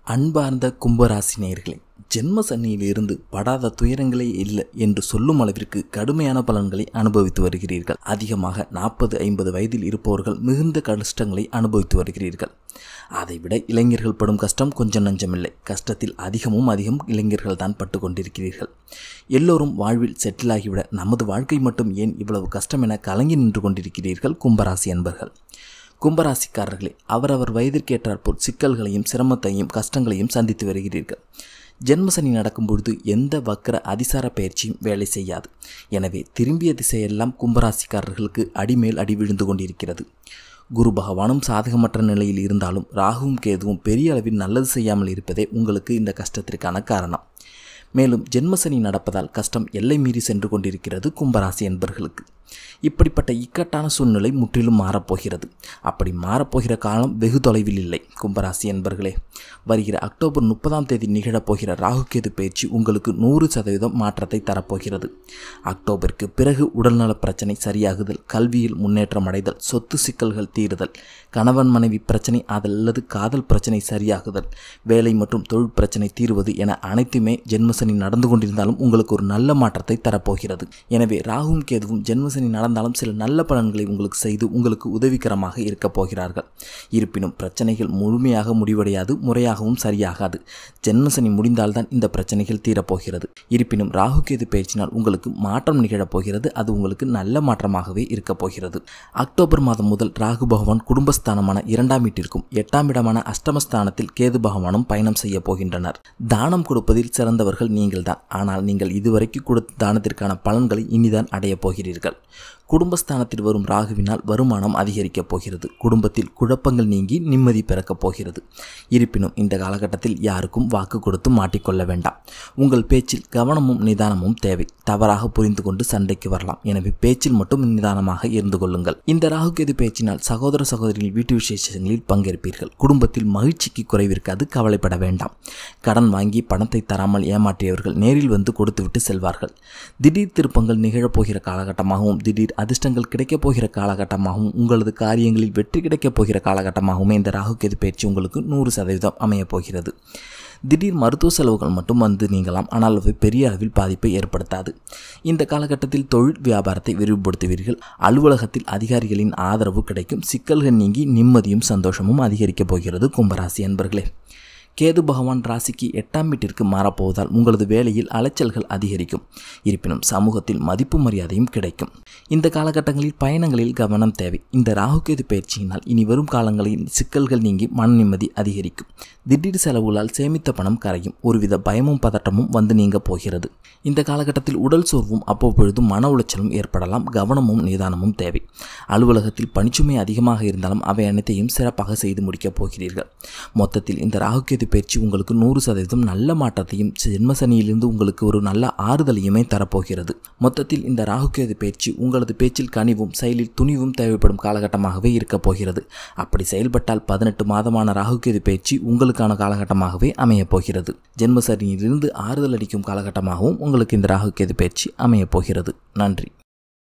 அன்பார்ந்த கும்பராசி நேயர்களே ஜென்ம சனியிலிருந்து படாத துயரங்களே இல்லை என்று சொல்லும் அளவிற்கு கடுமையான பலன்களை அனுபவித்து வருகிறீர்கள் அதிகமாக நாற்பது ஐம்பது வயதில் இருப்பவர்கள் மிகுந்த கஷ்டங்களை அனுபவித்து வருகிறீர்கள் அதைவிட இளைஞர்கள் படும் கஷ்டம் கொஞ்சம் நஞ்சமில்லை கஷ்டத்தில் அதிகமும் அதிகம் இளைஞர்கள் தான் பட்டு கொண்டிருக்கிறீர்கள் எல்லோரும் வாழ்வில் செட்டில் ஆகிவிட நமது வாழ்க்கை மட்டும் ஏன் இவ்வளவு கஷ்டம் என கலங்கி நின்று கொண்டிருக்கிறீர்கள் கும்பராசி அன்பர்கள் கும்பராசிக்காரர்களே அவரவர் வயதிற்கேற்றாற்போல் சிக்கல்களையும் சிரமத்தையும் கஷ்டங்களையும் சந்தித்து வருகிறீர்கள் ஜென்மசனி நடக்கும் பொழுது எந்த வக்கர அதிசார பயிற்சியும் வேலை செய்யாது எனவே திரும்பிய திசையெல்லாம் கும்பராசிக்காரர்களுக்கு அடிமேல் அடி விழுந்து கொண்டிருக்கிறது குரு பகவானும் சாதகமற்ற நிலையில் இருந்தாலும் ராகுவும் கேதுவும் பெரிய அளவில் நல்லது செய்யாமல் இருப்பதே உங்களுக்கு இந்த கஷ்டத்திற்கான காரணம் மேலும் ஜென்மசனி நடப்பதால் கஷ்டம் எல்லை மீறி சென்று கொண்டிருக்கிறது கும்பராசி என்பர்களுக்கு இப்படிப்பட்ட இக்கட்டான சூழ்நிலை முற்றிலும் மாறப்போகிறது அப்படி மாறப்போகிற காலம் வெகு தொலைவில் இல்லை கும்பராசி என்பர்களே வருகிற அக்டோபர் முப்பதாம் தேதி நிகழப்போகிற ராகுகேது பயிற்சி உங்களுக்கு நூறு சதவீதம் மாற்றத்தை தரப்போகிறது அக்டோபருக்கு பிறகு உடல்நலப் பிரச்சனை சரியாகுதல் கல்வியில் முன்னேற்றம் அடைதல் சொத்து சிக்கல்கள் தீருதல் கணவன் மனைவி பிரச்சனை அல்லது காதல் பிரச்சனை சரியாகுதல் வேலை மற்றும் தொழில் பிரச்சனை தீர்வது என அனைத்துமே ஜென்மசனி நடந்து கொண்டிருந்தாலும் உங்களுக்கு ஒரு நல்ல மாற்றத்தை தரப்போகிறது எனவே ராகுவும் கேதுவும் ஜென்மசனி நடந்தாலும் சில நல்ல பலன்களை உங்களுக்கு செய்து உங்களுக்கு உதவிகரமாக இருக்கப் போகிறார்கள் இருப்பினும் பிரச்சனைகள் முழுமையாக முடிவடையாது முறையாகவும் சரியாகாது ஜென்மசனி முடிந்தால்தான் இந்த பிரச்சனைகள் தீரப்போகிறது இருப்பினும் ராகு கேது பயிற்சினால் உங்களுக்கு மாற்றம் நிகழப்போகிறது அது உங்களுக்கு நல்ல மாற்றமாகவே இருக்கப் போகிறது அக்டோபர் மாதம் முதல் ராகு பகவான் குடும்பஸ்தானமான இரண்டாம் வீட்டிற்கும் எட்டாம் இடமான அஷ்டமஸ்தானத்தில் கேது பகவானும் பயணம் செய்ய போகின்றனர் தானம் கொடுப்பதில் சிறந்தவர்கள் நீங்கள்தான் ஆனால் நீங்கள் இதுவரைக்கும் கொடுத்த தானத்திற்கான பலன்களை இனிதான் அடையப் போகிறீர்கள் குடும்பஸ்தானத்தில் வரும் ராகுவினால் வருமானம் அதிகரிக்கப் போகிறது குடும்பத்தில் குழப்பங்கள் நீங்கி நிம்மதி பிறக்கப் போகிறது இருப்பினும் இந்த காலகட்டத்தில் யாருக்கும் வாக்கு கொடுத்து மாட்டிக்கொள்ள வேண்டாம் உங்கள் பேச்சில் கவனமும் நிதானமும் தேவை தவறாக புரிந்து கொண்டு சண்டைக்கு வரலாம் எனவே பேச்சில் மட்டும் நிதானமாக இருந்து கொள்ளுங்கள் இந்த ராகுகேது பேச்சினால் சகோதர சகோதரிகள் வீட்டு விசேஷங்களில் பங்கேற்பீர்கள் குடும்பத்தில் மகிழ்ச்சிக்கு குறைவிருக்காது கவலைப்பட வேண்டாம் கடன் வாங்கி பணத்தை தராமல் ஏமாற்றியவர்கள் நேரில் வந்து கொடுத்துவிட்டு செல்வார்கள் திடீர் திருப்பங்கள் நிகழப்போகிற காலகட்டமாகவும் திடீர் அதிர்ஷ்டங்கள் கிடைக்கப் போகிற காலகட்டமாகவும் உங்களது காரியங்களில் வெற்றி கிடைக்கப் போகிற காலகட்டமாகவும் இந்த ராகுகேது பயிற்சி உங்களுக்கு நூறு சதவீதம் அமையப் போகிறது திடீர் மருத்துவ செலவுகள் மட்டும் வந்து நீங்களாம் ஆனால் அவை பெரிய அளவில் பாதிப்பை ஏற்படுத்தாது இந்த காலகட்டத்தில் தொழில் வியாபாரத்தை விரிவுபடுத்துவீர்கள் அலுவலகத்தில் அதிகாரிகளின் ஆதரவு கிடைக்கும் சிக்கல்கள் நீங்கி நிம்மதியும் சந்தோஷமும் அதிகரிக்கப் போகிறது கும்பராசி அன்பர்களே கேது பகவான் ராசிக்கு எட்டாம் வீட்டிற்கு மாறப்போவதால் உங்களது வேலையில் அலைச்சல்கள் அதிகரிக்கும் இருப்பினும் சமூகத்தில் மதிப்பு மரியாதையும் கிடைக்கும் இந்த காலகட்டங்களில் பயணங்களில் கவனம் தேவை இந்த ராகுகேது பயிற்சியினால் இனி வரும் காலங்களில் சிக்கல்கள் நீங்கி மன நிம்மதி அதிகரிக்கும் திடீர் செலவுகளால் சேமித்த பணம் கரையும் ஒருவித பயமும் பதட்டமும் வந்து நீங்க போகிறது இந்த காலகட்டத்தில் உடல் சோர்வும் அவ்வப்பொழுது மன உளைச்சலும் ஏற்படலாம் கவனமும் நிதானமும் தேவை அலுவலகத்தில் பணிச்சுமை அதிகமாக இருந்தாலும் அவை அனைத்தையும் சிறப்பாக செய்து முடிக்கப் போகிறீர்கள் மொத்தத்தில் இந்த ராகுகேது பயிற்சி உங்களுக்கு நூறு சதவீதம் நல்ல மாற்றத்தையும் ஜென்மசனியிலிருந்து உங்களுக்கு ஒரு நல்ல ஆறுதலையுமே தரப்போகிறது மொத்தத்தில் இந்த ராகுகேது பயிற்சி உங்களது பேச்சில் கனிவும் செயலில் துணிவும் தேவைப்படும் காலகட்டமாகவே இருக்கப் போகிறது அப்படி செயல்பட்டால் பதினெட்டு மாதமான ராகுகேது பயிற்சி உங்களுக்கான காலகட்டமாகவே அமையப் போகிறது ஜென்மசனியிலிருந்து ஆறுதல் அளிக்கும் காலகட்டமாகவும் உங்களுக்கு இந்த ராகுகேது பயிற்சி அமையப் போகிறது நன்றி